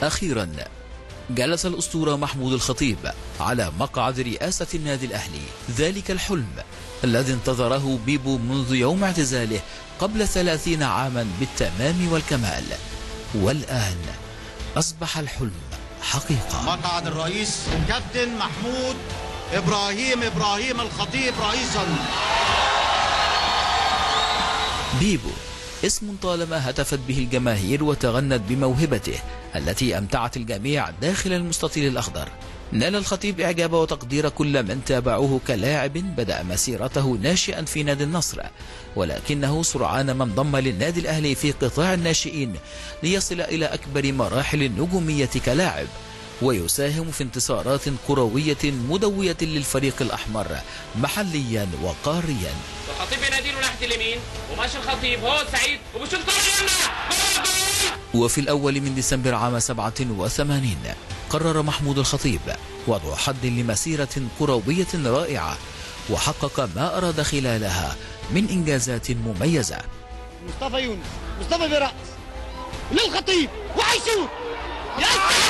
أخيرا جلس الأسطورة محمود الخطيب على مقعد رئاسة النادي الأهلي ذلك الحلم الذي انتظره بيبو منذ يوم اعتزاله قبل ثلاثين عاما بالتمام والكمال والآن أصبح الحلم حقيقة مقعد الرئيس كابتن محمود ابراهيم ابراهيم الخطيب رئيسا بيبو اسم طالما هتفت به الجماهير وتغنت بموهبته التي أمتعت الجميع داخل المستطيل الأخضر نال الخطيب إعجاب وتقدير كل من تابعوه كلاعب بدأ مسيرته ناشئا في نادي النصر ولكنه سرعان ما انضم للنادي الأهلي في قطاع الناشئين ليصل إلى أكبر مراحل النجومية كلاعب ويساهم في انتصارات كروية مدوية للفريق الأحمر محليا وقاريا الخطيب بيناديله ناحيه اليمين وماشي الخطيب هو سعيد وبيشوط كره اليمنى جول جول وفي الأول من ديسمبر عام 87 قرر محمود الخطيب وضع حد لمسيرة كروية رائعة وحقق ما أراد خلالها من إنجازات مميزة مصطفى يونس مصطفى برأس للخطيب وحيشوط يا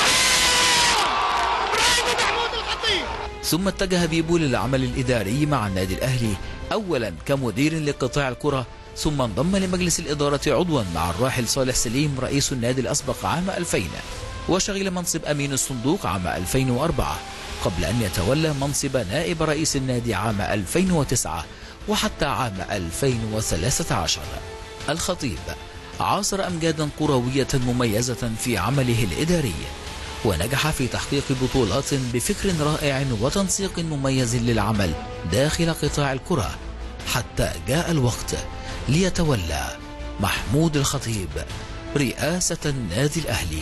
برافو محمود الخطيب ثم اتجه بيبو للعمل الإداري مع النادي الأهلي أولا كمدير لقطاع الكرة ثم انضم لمجلس الإدارة عضوا مع الراحل صالح سليم رئيس النادي الأسبق عام 2000 وشغل منصب أمين الصندوق عام 2004 قبل أن يتولى منصب نائب رئيس النادي عام 2009 وحتى عام 2013 الخطيب عاصر أمجادا كروية مميزة في عمله الإداري ونجح في تحقيق بطولات بفكر رائع وتنسيق مميز للعمل داخل قطاع الكرة حتى جاء الوقت ليتولى محمود الخطيب رئاسة النادي الأهلي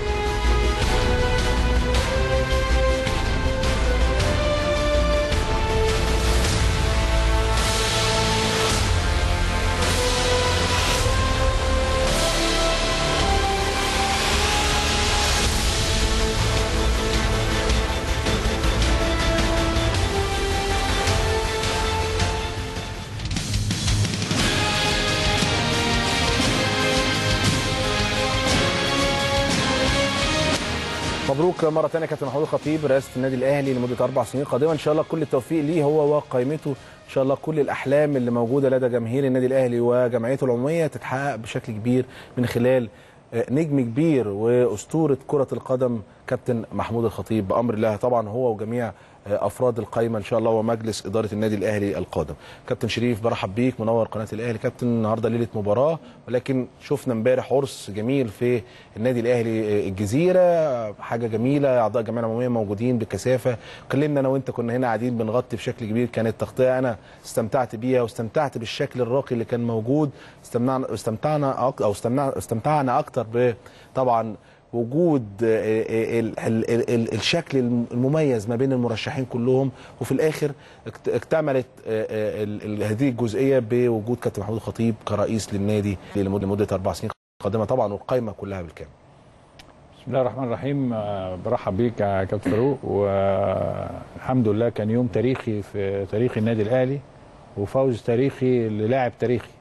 مبروك مره ثانيه كابتن محمود الخطيب رئاسه النادي الاهلي لمده اربع سنين قادمه ان شاء الله كل التوفيق ليه هو وقائمته ان شاء الله كل الاحلام اللي موجوده لدى جماهير النادي الاهلي وجمعيته العموميه تتحقق بشكل كبير من خلال آه، نجم كبير واسطوره كره القدم كابتن محمود الخطيب بامر الله طبعا هو وجميع آه، افراد القائمه ان شاء الله ومجلس اداره النادي الاهلي القادم كابتن شريف برحب بيك منور قناه الاهلي كابتن النهارده ليله مباراه ولكن شفنا امبارح عرس جميل في النادي الاهلي آه، الجزيره حاجه جميله اعضاء الجمعيه العموميه موجودين بكثافه كلمنا انا وانت كنا هنا قاعدين بنغطي بشكل كبير كانت تغطيه انا استمتعت بيها واستمتعت بالشكل الراقي اللي كان موجود استمتعنا استمتعنا أك- او استمتعنا استمتعنا اكتر ب طبعا وجود آه، آه، ال- ال- ال- ال- الشكل المميز ما بين المرشحين كلهم وفي الاخر اكت- اكتملت آه، آه، ال- ال- هذه الجزئيه بوجود كابتن محمود الخطيب كرئيس للنادي لمده لمدة اربع سنين قادمه طبعا والقائمه كلها بالكامل بسم الله الرحمن الرحيم آه، برحب بيك يا كابتن فاروق والحمد لله كان يوم تاريخي في تاريخ النادي الاهلي وفوز تاريخي للاعب تاريخي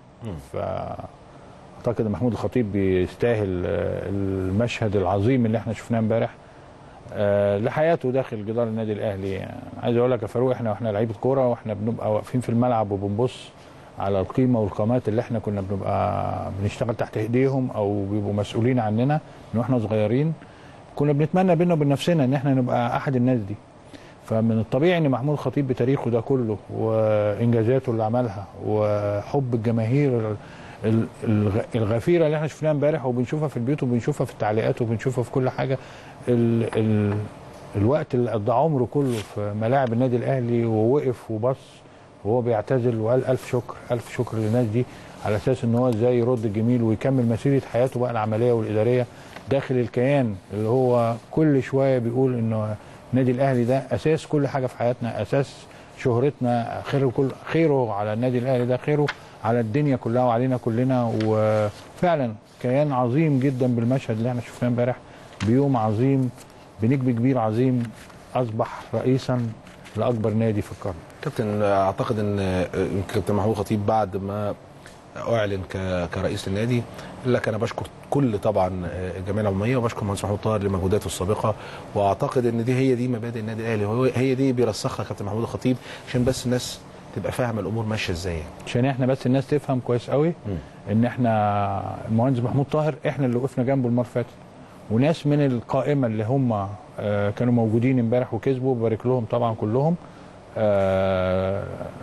فاعتقد ان محمود الخطيب بيستاهل آه، المشهد العظيم اللي احنا شفناه امبارح آه، لحياته داخل جدار النادي الاهلي يعني عايز اقول لك يا فاروق احنا واحنا لعيبه كوره واحنا بنبقى واقفين في الملعب وبنبص على القيمه والقامات اللي احنا كنا بنبقى بنشتغل تحت ايديهم او بيبقوا مسؤولين عننا من واحنا صغيرين كنا بنتمنى بينا وبين نفسنا ان احنا نبقى احد الناس دي فمن الطبيعي ان محمود خطيب بتاريخه ده كله وانجازاته اللي عملها وحب الجماهير ال- الغ- الغفيره اللي احنا شفناها امبارح وبنشوفها في البيوت وبنشوفها في التعليقات وبنشوفها في كل حاجه ال ال الوقت اللي قضى عمره كله في ملاعب النادي الاهلي ووقف وبص وهو بيعتزل وقال الف شكر الف شكر للناس دي على اساس ان هو ازاي يرد الجميل ويكمل مسيره حياته بقى العمليه والاداريه داخل الكيان اللي هو كل شويه بيقول انه النادي الاهلي ده اساس كل حاجه في حياتنا اساس شهرتنا خير كل خيره على النادي الاهلي ده خيره على الدنيا كلها وعلينا كلنا وفعلا كيان عظيم جدا بالمشهد اللي احنا شفناه امبارح بيوم عظيم بنجم كبير عظيم اصبح رئيسا لاكبر نادي في القرن كابتن اعتقد ان يمكن كابتن محمود خطيب بعد ما اعلن ك- كرئيس النادي قال لك انا بشكر كل طبعا آه، الجمعيه العموميه وبشكر مهندس محمود طاهر لمجهوداته السابقه واعتقد ان دي هي دي مبادئ النادي الاهلي وهو هي دي بيرسخها كابتن محمود الخطيب عشان بس الناس تبقى فاهمه الامور ماشيه ازاي يعني. عشان احنا بس الناس تفهم كويس قوي ان احنا المهندس محمود طاهر احنا اللي وقفنا جنبه المره اللي فاتت وناس من القائمه اللي هم آه، كانوا موجودين امبارح وكسبوا ببارك لهم طبعا كلهم آه،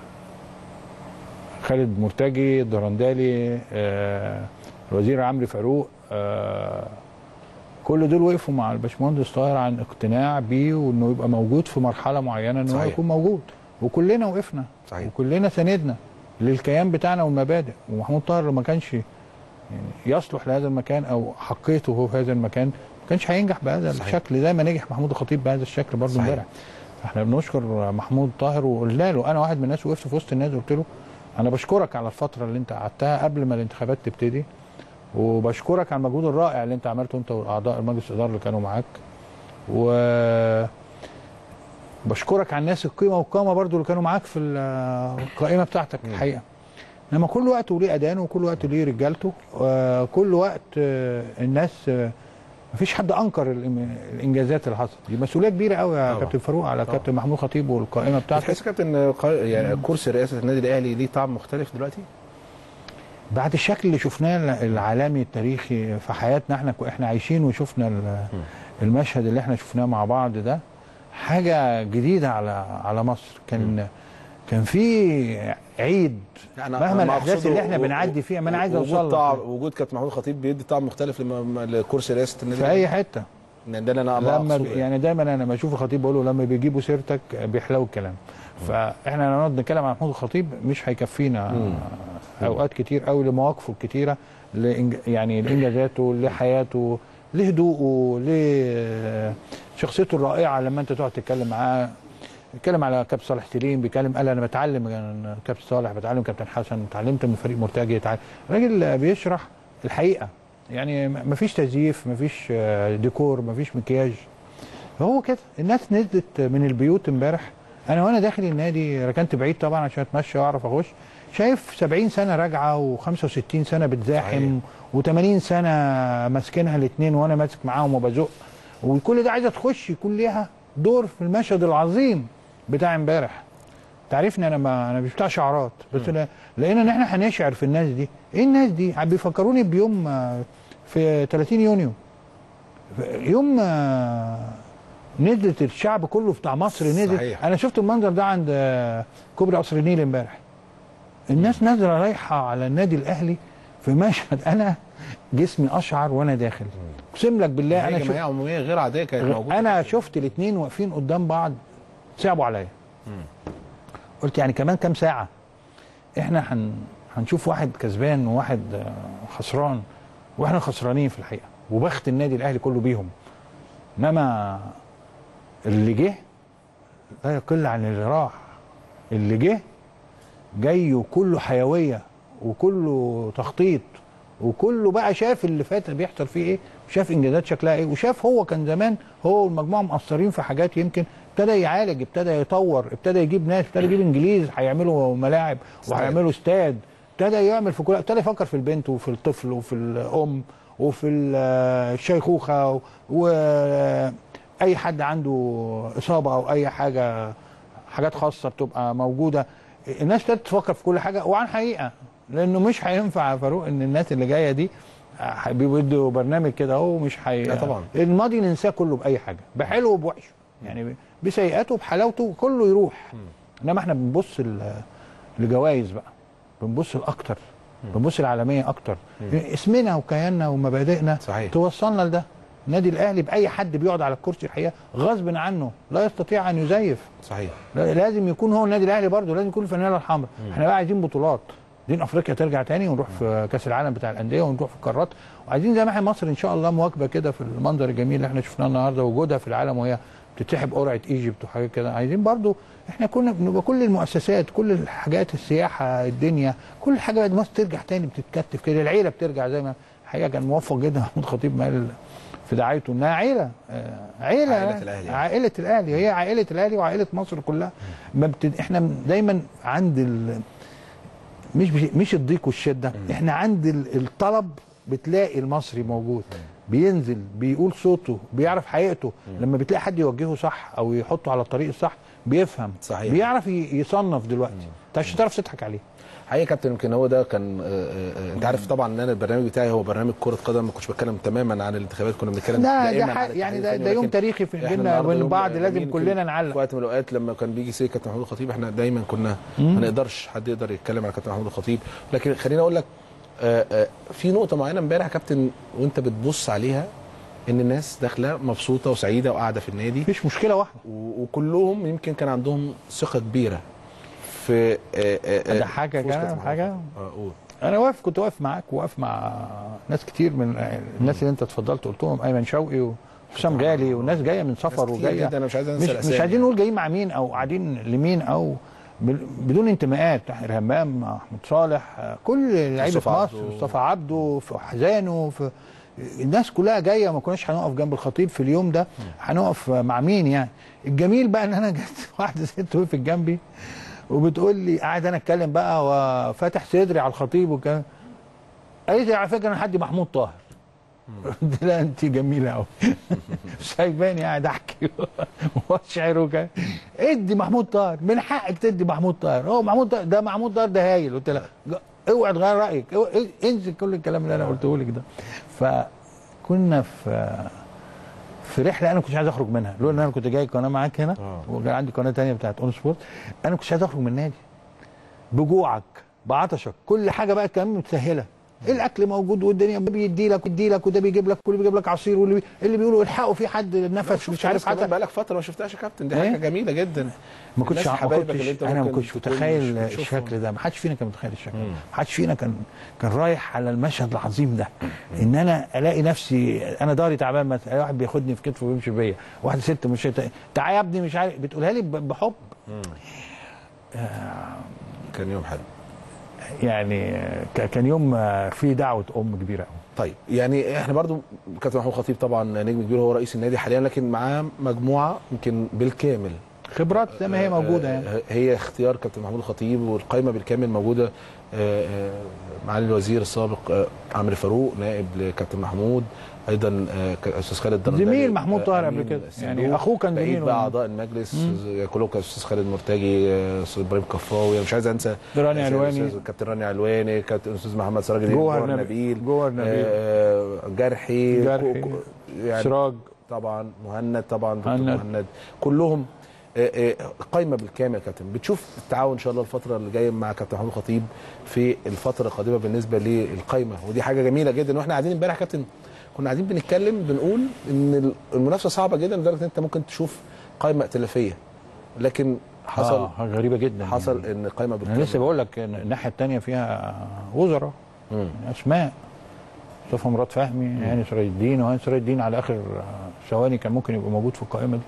خالد مرتجي الدرندالي آه، الوزير عمرو فاروق آه، كل دول وقفوا مع الباشمهندس طاهر عن اقتناع بيه وانه يبقى موجود في مرحله معينه ان هو صحيح. يكون موجود وكلنا وقفنا صحيح. وكلنا ساندنا للكيان بتاعنا والمبادئ ومحمود طاهر لو ما كانش يعني يصلح لهذا المكان او حقيته هو في هذا المكان ما كانش هينجح بهذا صحيح. الشكل زي ما نجح محمود الخطيب بهذا الشكل برضه صحيح. امبارح احنا بنشكر محمود طاهر وقلنا له انا واحد من الناس وقفت في وسط الناس قلت له انا بشكرك على الفتره اللي انت قعدتها قبل ما الانتخابات تبتدي وبشكرك على المجهود الرائع اللي انت عملته انت واعضاء المجلس الاداره اللي كانوا معاك و بشكرك على الناس القيمه والقامه برضو اللي كانوا معاك في ال- القائمه بتاعتك الحقيقه انما كل وقت وليه اذانه وكل وقت ليه رجالته وكل وقت آه، الناس آه، مفيش حد انكر الإم- الانجازات اللي حصلت دي مسؤوليه كبيره قوي يا طبعا. كابتن فاروق على طبعا. كابتن محمود خطيب والقائمه بتاعته بتحس كابتن آه، قا- يعني كرسي رئاسه النادي الاهلي ليه طعم مختلف دلوقتي؟ بعد الشكل اللي شفناه العالمي التاريخي في حياتنا احنا احنا عايشين وشفنا ال- المشهد اللي احنا شفناه مع بعض ده حاجه جديده على على مصر كان كان في عيد مهما الاحداث اللي احنا بنعدي فيها ما انا عايز وجود اوصل طعم لك وجود كابتن محمود خطيب بيدي طعم مختلف لما- لكرسي رئاسه النادي في اي حته يعني ده اللي انا لما أقصده ب- يعني دايما انا لما اشوف الخطيب بقول له لما بيجيبوا سيرتك بيحلو الكلام فاحنا لما نقعد نتكلم عن محمود الخطيب مش هيكفينا اوقات كتير قوي لمواقفه الكتيره لإنج... يعني لانجازاته لحياته لهدوءه لشخصيته الرائعه لما انت تقعد تتكلم معاه بيتكلم على كابتن صالح سليم بيتكلم قال انا بتعلم من كابتن صالح بتعلم كابتن حسن اتعلمت من فريق مرتجي اتعلم راجل بيشرح الحقيقه يعني م- مفيش تزييف مفيش آه، ديكور مفيش مكياج هو كده الناس نزلت من البيوت امبارح انا وانا داخل النادي ركنت بعيد طبعا عشان اتمشى واعرف اخش شايف 70 سنه راجعه و65 سنه بتزاحم و80 سنه ماسكينها الاثنين وانا ماسك معاهم وبزق وكل ده عايزه تخش يكون ليها دور في المشهد العظيم بتاع امبارح تعرفني انا ما انا مش بتاع شعارات بس لا- لقينا ان احنا هنشعر في الناس دي ايه الناس دي بيفكروني بيوم آه، في 30 يونيو يوم آه، نزلت الشعب كله بتاع مصر نزل صحيح. انا شفت المنظر ده عند آه، كوبري قصر النيل امبارح الناس نازله رايحه على النادي الاهلي في مشهد انا جسمي اشعر وانا داخل اقسم لك بالله انا انا شفت جمعيه عموميه غير عاديه كانت موجوده انا شفت الاثنين واقفين قدام بعض صعبوا عليا قلت يعني كمان كام ساعه احنا هن هنشوف واحد كسبان وواحد آه، خسران واحنا خسرانين في الحقيقه وبخت النادي الاهلي كله بيهم انما اللي جه لا يقل عن اللي راح اللي جه جاي وكله حيويه وكله تخطيط وكله بقى شاف اللي فات بيحصل فيه ايه وشاف انجازات شكلها ايه وشاف هو كان زمان هو والمجموعه مقصرين في حاجات يمكن ابتدى يعالج ابتدى يطور ابتدى يجيب ناس ابتدى يجيب انجليز هيعملوا ملاعب وهيعملوا استاد ابتدى يعمل في كل ابتدى يفكر في البنت وفي الطفل وفي الام وفي ال- الشيخوخه واي حد عنده اصابه او اي حاجه حاجات خاصه بتبقى موجوده الناس ابتدت تفكر في كل حاجه وعن حقيقه لانه مش هينفع يا فاروق ان الناس اللي جايه دي آه، بيودوا برنامج كده اهو مش حي... لا طبعا. الماضي ننساه كله باي حاجه بحلو وبوحشه يعني بسيئاته بحلاوته كله يروح انما احنا بنبص ل- لجوائز بقى بنبص لاكتر بنبص العالميه اكتر اسمنا وكياننا ومبادئنا صحيح. توصلنا لده النادي الاهلي باي حد بيقعد على الكرسي الحقيقه غصب عنه لا يستطيع ان يزيف صحيح لا- لازم يكون هو النادي الاهلي برضه لازم يكون الفانيله الحمراء احنا بقى عايزين بطولات عايزين افريقيا ترجع تاني ونروح في كاس العالم بتاع الانديه ونروح في القارات وعايزين زي ما احنا مصر ان شاء الله مواكبه كده في المنظر الجميل اللي احنا شفناه النهارده وجودها في العالم وهي بتتسحب قرعه ايجيبت وحاجات كده عايزين برضه احنا كنا بنبقى كل المؤسسات كل الحاجات السياحه الدنيا كل حاجه بعد مصر ترجع تاني بتتكتف كده العيله بترجع زي ما الحقيقه كان موفق جدا محمود خطيب ما قال في دعايته انها عيله آه، عيله عائلة الأهلي. عائله الاهلي هي عائله الاهلي وعائله مصر كلها ما بت... احنا دايما عند ال... مش مش الضيق والشده احنا عند ال- الطلب بتلاقي المصري موجود بينزل بيقول صوته بيعرف حقيقته لما بتلاقي حد يوجهه صح او يحطه على الطريق الصح بيفهم صحيح. بيعرف ي- يصنف دلوقتي انت مش هتعرف تضحك عليه حقيقة يا كابتن يمكن هو ده كان آه، آه، آه، انت عارف طبعا ان انا البرنامج بتاعي هو برنامج كرة قدم ما كنتش بتكلم تماما عن الانتخابات كنا بنتكلم ده دائما ده عن ح- التحليل يعني ده, الفني، ده يوم ولكن تاريخي في احنا بيننا النهاردة وبين يوم بعض جميل لازم يمكن كلنا في نعلق وقت من الاوقات لما كان بيجي سير كابتن محمود الخطيب احنا دايما كنا ما نقدرش حد يقدر يتكلم على كابتن محمود الخطيب لكن خليني اقول لك آه، آه، في نقطة معينة امبارح يا كابتن وانت بتبص عليها ان الناس داخلة مبسوطة وسعيدة وقاعدة في النادي مفيش مشكله واحده و- وكلهم يمكن كان عندهم ثقة كبيرة في آه، آه، آه، أضحكك فوز أنا كابتن محمود حاجة؟ الخطيب. اه قول انا واقف كنت واقف معاك واقف مع ناس كتير من الناس اللي انت اتفضلت قلتهم ايمن شوقي وحسام غالي وناس جايه من سفر ناس كتير وجايه جدا، أنا مش عايز أنسى مش, الأسامي مش عايزين يعني. نقول جايين مع مين او قاعدين لمين او بال- بدون انتماءات تحير همام محمود صالح آه، كل لعيبه مصطفى مصر عبده. مصطفى عبده في حزانه في الناس كلها جايه ما كناش هنقف جنب الخطيب في اليوم ده هنقف مع مين يعني الجميل بقى ان انا جت واحده ست وقفت جنبي وبتقول لي قاعد انا اتكلم بقى وفاتح صدري على الخطيب وكان قالت لي على فكره انا حد محمود طاهر قلت لها انت جميله قوي سايباني قاعد احكي واشعر وكده ادي محمود طاهر من حقك تدي محمود طاهر هو محمود طاهر ده محمود طاهر ده هايل قلت لها ج- اوعى تغير رايك اوعى- انزل كل الكلام اللي انا قلته لك ده فكنا في في رحله انا ما كنتش عايز اخرج منها لولا ان انا كنت جاي قناه معاك هنا وكان عندي قناه تانية بتاعت اون سبورت انا ما كنتش عايز اخرج من النادي بجوعك بعطشك كل حاجه بقى كمان متسهله الاكل موجود والدنيا بيدي لك ويدي لك وده بيجيب لك واللي بيجيب لك عصير واللي بي... اللي بيقولوا الحقوا في حد نفس مش عارف حتى حتى بقالك فتره ما شفتهاش يا كابتن دي إيه؟ حاجه جميله جدا ما كنتش الناس ما حبايبك كنتش اللي انت انا ما ممكن كنتش تكون متخيل مش بتشوفهم. الشكل ده ما حدش فينا كان متخيل الشكل ده ما حدش فينا كان كان رايح على المشهد العظيم ده ان انا الاقي نفسي انا ضهري تعبان مثلا الاقي واحد بياخدني في كتفه ويمشي بيا واحده ست مش تعالى يا ابني مش عارف بتقولها لي ب- بحب كان يوم حلو يعني ك- كان يوم آه، فيه دعوه ام كبيره قوي طيب يعني احنا برضو كابتن محمود خطيب طبعا نجم كبير هو رئيس النادي حاليا لكن معاه مجموعه يمكن بالكامل خبرات زي ما هي موجوده يعني آه، هي اختيار كابتن محمود الخطيب والقائمه بالكامل موجوده آه، آه، معالي الوزير السابق آه، عمرو فاروق نائب لكابتن محمود ايضا آه، ك- استاذ خالد درندلي زميل محمود آه، طاهر أمين قبل كده. الصندوق. يعني أخوه كان بقيت زميله. بقى اعضاء المجلس آه، كلهم كان استاذ خالد مرتجي آه، استاذ ابراهيم كفاوي مش عايز انسى راني أستاذ- علواني. أستاذ كابتن راني علواني كابتن استاذ محمد سراج الدين، جوهر جوهر نبيل. نبيل جوهر نبيل. آه، جرحي جرحي. كو- كو- يعني سراج طبعا مهند طبعا دكتور مهند. مهند كلهم آه، آه، قايمه بالكامل يا كابتن بتشوف التعاون ان شاء الله الفتره اللي جايه مع كابتن محمود الخطيب في الفتره القادمه بالنسبه للقايمه ودي حاجه جميله جدا واحنا قاعدين امبارح يا كابتن كنا قاعدين بنتكلم بنقول ان المنافسه صعبه جدا لدرجه ان انت ممكن تشوف قايمه ائتلافيه لكن حصل آه حاجة غريبه جدا حصل ان قايمه انا بالكامل لسه بقول لك إن الناحيه الثانيه فيها وزراء مم. اسماء مصطفى مراد فهمي هاني سراج الدين وهاني سراج الدين على اخر آه، ثواني كان ممكن يبقى موجود في القائمه دي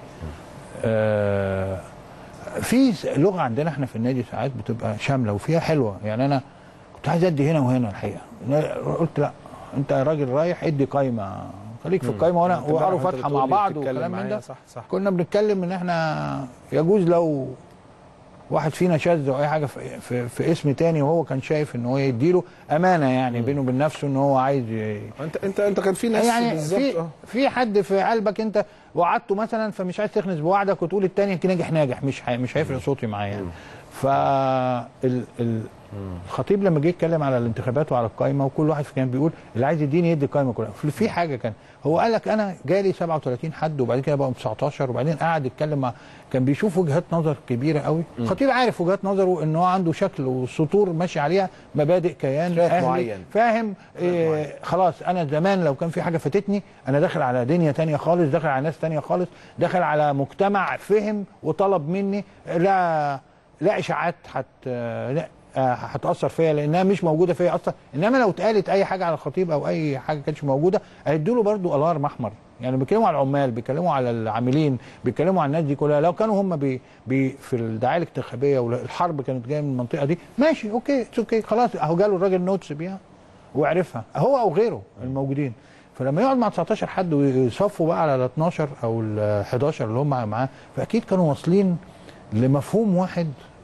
آه في س- لغه عندنا احنا في النادي ساعات بتبقى شامله وفيها حلوه يعني انا كنت عايز ادي هنا وهنا الحقيقه أنا قلت لا انت راجل رايح ادي قايمه خليك في القايمه وانا أنت وقالوا امبارح أنت فاتحه بتقول مع لي بعض بتتكلم وكلام من معايا، ده صح صح كنا بنتكلم ان احنا يجوز لو واحد فينا شاذ او اي حاجه في, في, في اسم تاني وهو كان شايف ان هو يديله امانه يعني بينه وبين نفسه ان هو عايز ي- انت انت انت كان في ناس يعني بالظبط في اه في حد في قلبك انت وعدته مثلا فمش عايز تخنس بوعدك وتقول التاني ناجح ناجح مش هي- مش هيفرق صوتي معاه يعني ف ال- ال- الخطيب لما جه يتكلم على الانتخابات وعلى القايمه وكل واحد كان بيقول اللي عايز يديني يدي القايمه كلها في- في حاجه كان هو قال لك انا جالي 37 حد وبعد كده بقوا 19 وبعدين قعد يتكلم مع كان بيشوف وجهات نظر كبيره قوي الخطيب عارف وجهات نظره ان هو عنده شكل وسطور ماشي عليها مبادئ كيان شايف أهلي معين. فاهم إيه خلاص انا زمان لو كان في حاجه فاتتني انا داخل على دنيا تانية خالص داخل على ناس تانية خالص داخل على مجتمع فهم وطلب مني لا لا اشاعات هت لا آه، هتاثر فيا لانها مش موجوده فيا اصلا انما لو اتقالت اي حاجه على الخطيب او اي حاجه كانتش موجوده هيدوا له برضه الارم احمر يعني بيتكلموا على العمال بيتكلموا على العاملين بيتكلموا على الناس دي كلها لو كانوا هم بي بي في الدعايه الانتخابيه والحرب كانت جايه من المنطقه دي ماشي اوكي اتس اوكي خلاص اهو جاله الراجل نوتس بيها وعرفها هو او غيره الموجودين فلما يقعد مع 19 حد ويصفوا بقى على ال 12 او ال 11 اللي هم معاه فاكيد كانوا واصلين لمفهوم واحد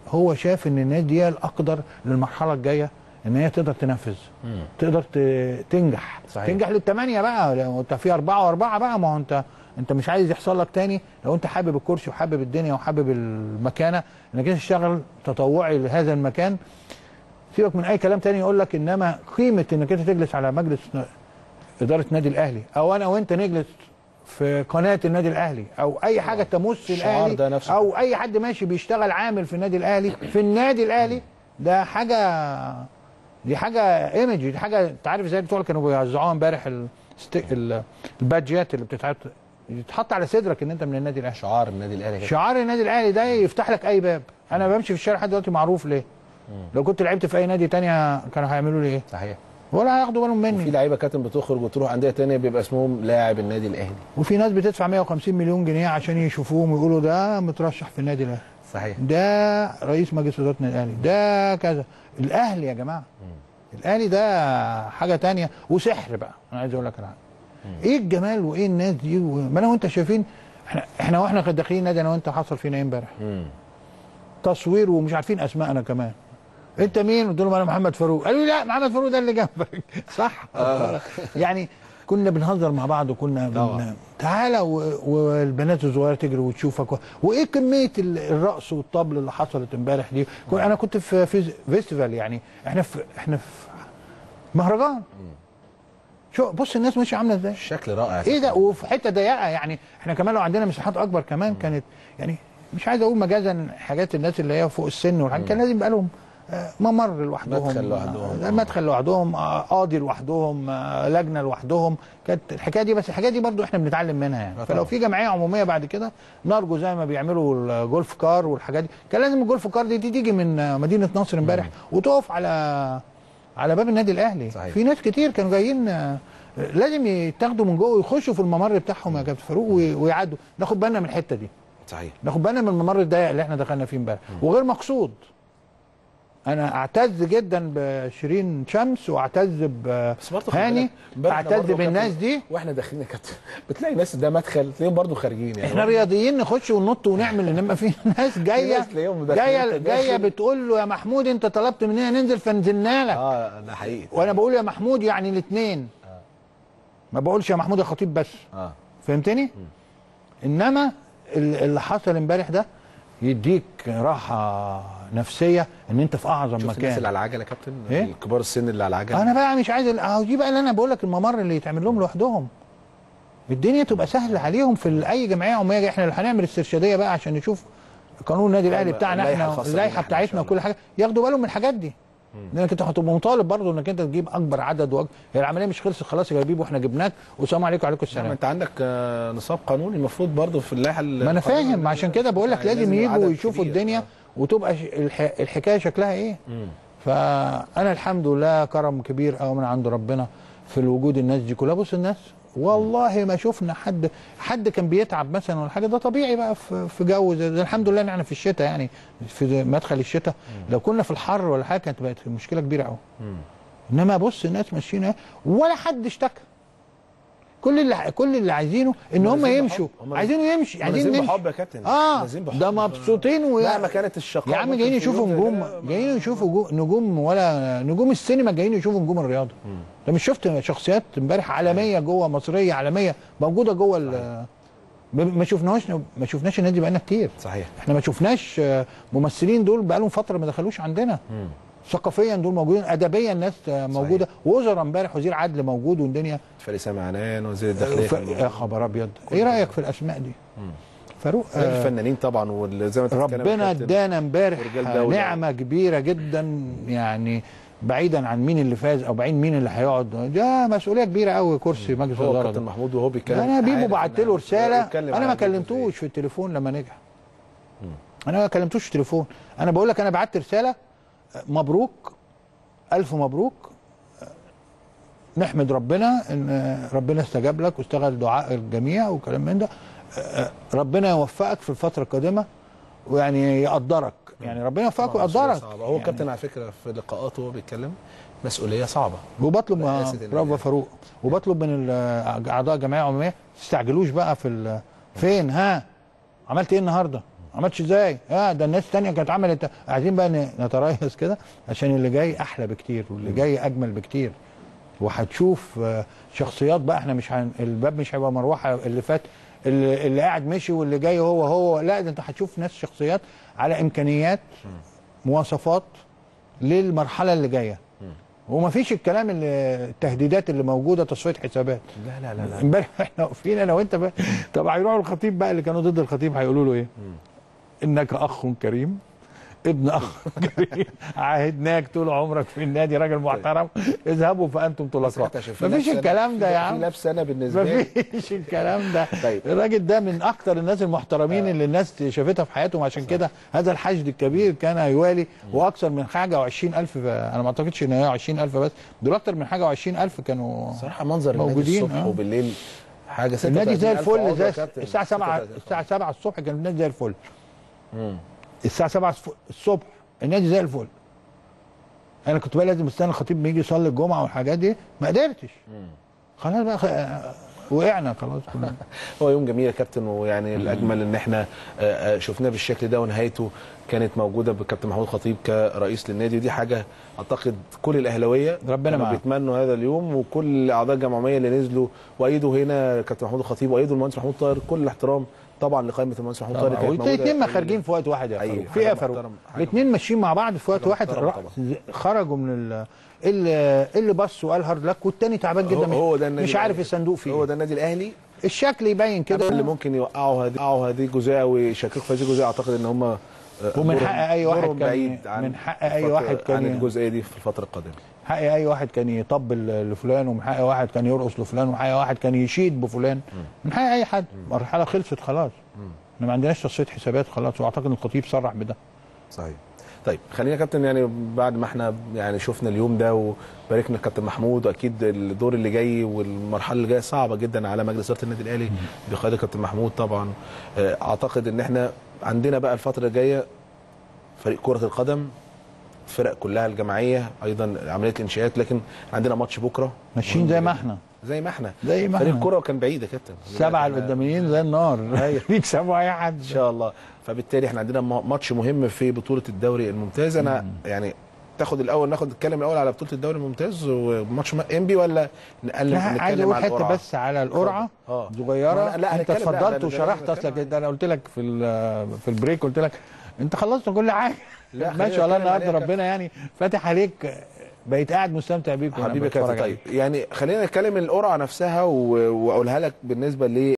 هو شاف ان النادي دي الاقدر للمرحله الجايه ان هي تقدر تنفذ تقدر ت- تنجح صحيح. تنجح للثمانيه بقى لو انت في اربعه واربعه بقى ما هو انت انت مش عايز يحصل لك تاني لو انت حابب الكرسي وحابب الدنيا وحابب المكانه انك انت تشتغل تطوعي لهذا المكان سيبك من اي كلام تاني يقول لك انما قيمه انك انت تجلس على مجلس ن- اداره النادي الاهلي او انا وانت نجلس في قناه النادي الاهلي او اي حاجه تمس الشعار الاهلي ده نفسه. او اي حد ماشي بيشتغل عامل في النادي الاهلي في النادي الاهلي ده حاجه دي حاجه ايمج دي حاجه انت عارف ازاي بتوع كانوا بيوزعوها امبارح الستيك- ال- البادجات اللي بتتحط يتحط على صدرك ان انت من النادي الاهلي شعار النادي الاهلي كده. شعار النادي الاهلي ده يفتح لك اي باب انا بمشي في الشارع لحد دلوقتي معروف ليه لو كنت لعبت في اي نادي تانية كانوا هيعملوا لي ايه صحيح ولا هياخدوا بالهم في مني لعيبه كابتن بتخرج وتروح انديه تانية بيبقى اسمهم لاعب النادي الاهلي وفي ناس بتدفع 150 مليون جنيه عشان يشوفوهم ويقولوا ده مترشح في النادي الاهلي صحيح ده رئيس مجلس اداره النادي الاهلي ده كذا الاهلي يا جماعه الاهلي ده حاجه تانية وسحر بقى انا عايز اقول لك على حاجه ايه الجمال وايه الناس دي و... ما انا وانت شايفين احنا احنا واحنا كنا داخلين نادي انا وانت حصل فينا ايه امبارح تصوير ومش عارفين اسمائنا كمان انت مين؟ قلت لهم انا محمد فاروق قالوا لي لا محمد فاروق ده اللي جنبك صح يعني كنا بنهزر مع بعض وكنا بن... طبعا. تعالى و... والبنات الصغيره تجري وتشوفك و... وايه كميه ال- الرقص والطبل اللي حصلت امبارح دي كن... انا كنت في في فيستيفال يعني احنا في احنا في مهرجان شو بص الناس ماشيه عامله ازاي شكل رائع ايه ده وفي حته ضيقه يعني احنا كمان لو عندنا مساحات اكبر كمان كانت يعني مش عايز اقول مجازا حاجات الناس اللي هي فوق السن والحاجات كان لازم يبقى لهم آه، ممر لوحدهم مدخل لوحدهم. آه، مدخل لوحدهم آه، قاضي لوحدهم آه، لجنه لوحدهم كانت الحكايه دي بس الحكايه دي برضو احنا بنتعلم منها يعني آه فلو طبعا. في جمعيه عموميه بعد كده نرجو زي ما بيعملوا الجولف كار والحاجات دي كان لازم الجولف كار دي, دي تيجي من آه، مدينه نصر امبارح وتقف على على باب النادي الاهلي صحيح. في ناس كتير كانوا جايين آه، لازم يتاخدوا من جوه ويخشوا في الممر بتاعهم يا كابتن فاروق وي- ويعدوا ناخد بالنا من الحته دي صحيح ناخد بالنا من الممر الضيق اللي احنا دخلنا فيه امبارح وغير مقصود انا اعتز جدا بشيرين شمس واعتز بس برضه خد بهاني بالك، امبارح احنا اعتز برضه بالناس كابتن- دي واحنا داخلين يا كابتن بتلاقي ناس ده مدخل تلاقيهم برضه خارجين يعني احنا رياضيين نخش وننط ونعمل انما في ناس جايه ناس تلاقيهم داخلين جايه انت جايه داخل. بتقول له يا محمود انت طلبت مننا ننزل فنزلنا لك اه ده حقيقي وانا بقول يا محمود يعني الاثنين ما بقولش يا محمود يا خطيب بس اه فهمتني انما ال- اللي حصل امبارح ده يديك راحه نفسيه ان انت في اعظم شفت الناس مكان اللي على العجله يا كابتن إيه؟ الكبار السن اللي على العجله انا بقى مش عايز ال- اهو دي بقى اللي انا بقول لك الممر اللي يتعمل لهم لوحدهم الدنيا تبقى سهله عليهم في ال- اي جمعيه عموميه احنا اللي هنعمل استرشاديه بقى عشان نشوف قانون النادي الاهلي طيب، بتاعنا اللائحة احنا الخاصة اللائحه بينا إحنا إن بتاعتنا شاء وكل حاجه ياخدوا بالهم من الحاجات دي لانك انت هتبقى مطالب برضه انك انت تجيب اكبر عدد وأك... هي العمليه مش خلصت خلاص يا جبيب واحنا جبناك والسلام عليكم وعليكم ما السلام انت عندك آه، نصاب قانوني المفروض برضه في اللائحه ما انا فاهم عشان كده بقول لك لازم يبقى يجوا عدد يشوفوا كبير. الدنيا وتبقى ش- الح... الحكايه شكلها ايه فانا الحمد لله كرم كبير قوي من عند ربنا في الوجود الناس دي كلها بص الناس والله ما شفنا حد حد كان بيتعب مثلا ولا حاجه ده طبيعي بقى في في جو زي ده الحمد لله ان احنا في الشتاء يعني في مدخل الشتاء لو كنا في الحر ولا حاجه كانت بقت مشكله كبيره قوي انما بص الناس ماشيين اهي، ولا حد اشتكى كل اللي كل اللي عايزينه ان هم نازلين يمشوا بحب. هم عايزينه يمشي عايزين نازلين نمشي بحب يا كابتن اه نازلين بحب. ده مبسوطين و... مهما كانت الشقاء يا عم ممكن جايين في يشوفوا يوم زي نجوم كده ما- جايين يشوفوا جو... نجوم ولا نجوم السينما جايين يشوفوا نجوم الرياضه ده مش شفت شخصيات امبارح عالميه جوه مصريه عالميه موجوده جوه ال... ما ما شفناش ما شفناش النادي بقالنا كتير صحيح احنا ما شفناش آه، ممثلين دول بقالهم فتره ما دخلوش عندنا ثقافيا دول موجودين ادبيا ناس آه، موجوده وزراء امبارح وزير عدل موجود والدنيا فريق سامي عنان وزير الداخليه ف... كان موجود. يا خبر ابيض ايه رايك في الاسماء دي فاروق غير آه، الفنانين طبعا وزي ما انت بتتكلم يا ربنا كابتن. ادانا امبارح ورجال دولة. نعمه كبيره جدا يعني بعيدا عن مين اللي فاز او بعيد مين اللي هيقعد ده مسؤوليه كبيره قوي كرسي مجلس هو الاداره كابتن ده محمود وهو بيتكلم انا بيبو عارف بعت إن- له رساله بيتكلم انا ما عن بيبو كلمتوش في التليفون لما نجح انا ما كلمتوش في التليفون انا بقول لك انا بعت رساله مبروك الف مبروك نحمد ربنا ان ربنا استجاب لك واستغل دعاء الجميع وكلام من ده ربنا يوفقك في الفتره القادمه ويعني يقدرك يعني ربنا يوفقك مسؤولية ويقدرك صعبة. هو يعني كابتن على فكره في لقاءاته وهو بيتكلم مسؤوليه صعبه وبطلب رئاسة آه، النادي برافو يا الأهلي. فاروق وبطلب من ال- اعضاء الجمعيه العموميه ما تستعجلوش بقى في ال- فين ها عملت ايه النهارده ما عملتش ازاي اه ده الناس الثانيه كانت عملت عايزين بقى ن- نتريث كده عشان اللي جاي احلى بكتير واللي جاي اجمل بكتير وهتشوف آه، شخصيات بقى احنا مش هن... الباب مش هيبقى مروحه اللي فات اللي, اللي قاعد مشي واللي جاي هو هو لا ده انت هتشوف ناس شخصيات على امكانيات مواصفات للمرحله اللي جايه ومفيش الكلام اللي التهديدات اللي موجوده تصفيه حسابات لا لا لا لا امبارح احنا واقفين انا وانت بقى طب هيروحوا الخطيب بقى اللي كانوا ضد الخطيب هيقولوا له ايه؟ انك اخ كريم ابن اخ كريم عاهدناك طول عمرك في النادي راجل محترم اذهبوا فانتم طلقاء عشان في مفيش لبسة- الكلام ده يا في عم لبسه انا بالنسبه لي مفيش الكلام ده طيب. الراجل ده من اكتر الناس المحترمين اللي الناس شافتها في حياتهم عشان كده هذا الحشد الكبير كان يوالي واكثر من حاجه و20 الف انا ما اعتقدش ان هي 20 الف بس دول اكتر من حاجه و20 الف كانوا صراحه منظر النادي موجودين، الصبح آه. وبالليل حاجه النادي زي 36,000 عضو الفل يا زي كابتن. الساعه 7 36,000 الساعه 7 الصبح كان النادي زي الفل الساعه 7 الصبح النادي زي الفل انا كنت بقى لازم استنى الخطيب ما يجي يصلي الجمعه والحاجات دي ما قدرتش خلاص بقى خ- وقعنا خلاص كلنا هو يوم جميل يا كابتن ويعني الاجمل ان احنا آه، آه، شفناه بالشكل ده ونهايته كانت موجوده بكابتن محمود خطيب كرئيس للنادي ودي حاجه اعتقد كل الاهلاويه ربنا كانوا معاه. بيتمنوا هذا اليوم وكل اعضاء الجمعيه اللي نزلوا وايدوا هنا كابتن محمود الخطيب وايدوا المهندس محمود طاهر كل الاحترام طبعا لقائمه المهندس محمود طاهر كانت موجوده الاثنين ما خارجين في وقت واحد يا أي، فاروق في حاجة ايه يا فاروق محترمة، حاجة الاثنين ماشيين مع بعض في وقت حاجة واحد محترمة راح- خرجوا من ال اللي اللي بص وقال هارد لك والتاني تعبان جدا هو, هو ده النادي مش عارف الأهلي. الصندوق فيه هو ده النادي الاهلي الشكل يبين كده اللي ممكن يوقعوا هذه يوقعوا هذه الجزئيه ويشككوا في هذه الجزئيه اعتقد ان هم آه، ومن دورهم- حق أي واحد دورهم كان- بعيد عن من حق أي الفترة- واحد كان عن ي- الجزئيه دي في الفتره القادمه حق اي واحد كان يطبل لفلان ومن حق واحد كان يرقص لفلان ومن حق واحد كان يشيد بفلان من حق اي حد المرحله خلصت خلاص احنا ما عندناش تصفيه حسابات خلاص واعتقد ان الخطيب صرح بده صحيح طيب خلينا يا كابتن يعني بعد ما احنا يعني شفنا اليوم ده وباركنا الكابتن محمود واكيد الدور اللي جاي والمرحله اللي جايه صعبه جدا على مجلس اداره النادي الاهلي بقياده الكابتن محمود طبعا آه، اعتقد ان احنا عندنا بقى الفتره الجايه فريق كره القدم فرق كلها الجماعيه ايضا عمليه الانشاءات لكن عندنا ماتش بكره ماشيين زي ما احنا زي ما احنا زي ما فريق احنا. الكره كان بعيد يا كابتن السبعه القداميين زي النار بيكسبوا اي حد ان شاء الله فبالتالي احنا عندنا م- ماتش مهم في بطوله الدوري الممتاز انا يعني تاخد الاول ناخد نتكلم الاول على بطوله الدوري الممتاز وماتش انبي ولا نقلب لا عايز نتكلم اقول على حته القرعه بس على القرعه اه صغيره لا، انت هنتكلم- لا، اتفضلت ده- ده- وشرحت ده- اصلك ده- ده انا قلت لك في ال- في البريك قلت لك انت خلصت كل حاجه لا، ما خلينا شاء الله نتكلم عليها النهارده كده. ربنا يعني فاتح عليك بقيت قاعد مستمتع بيك وأنا حبيبي يا بتفرج كابتن عليك. طيب يعني خلينا نتكلم القرعه نفسها و- واقولها لك بالنسبه ل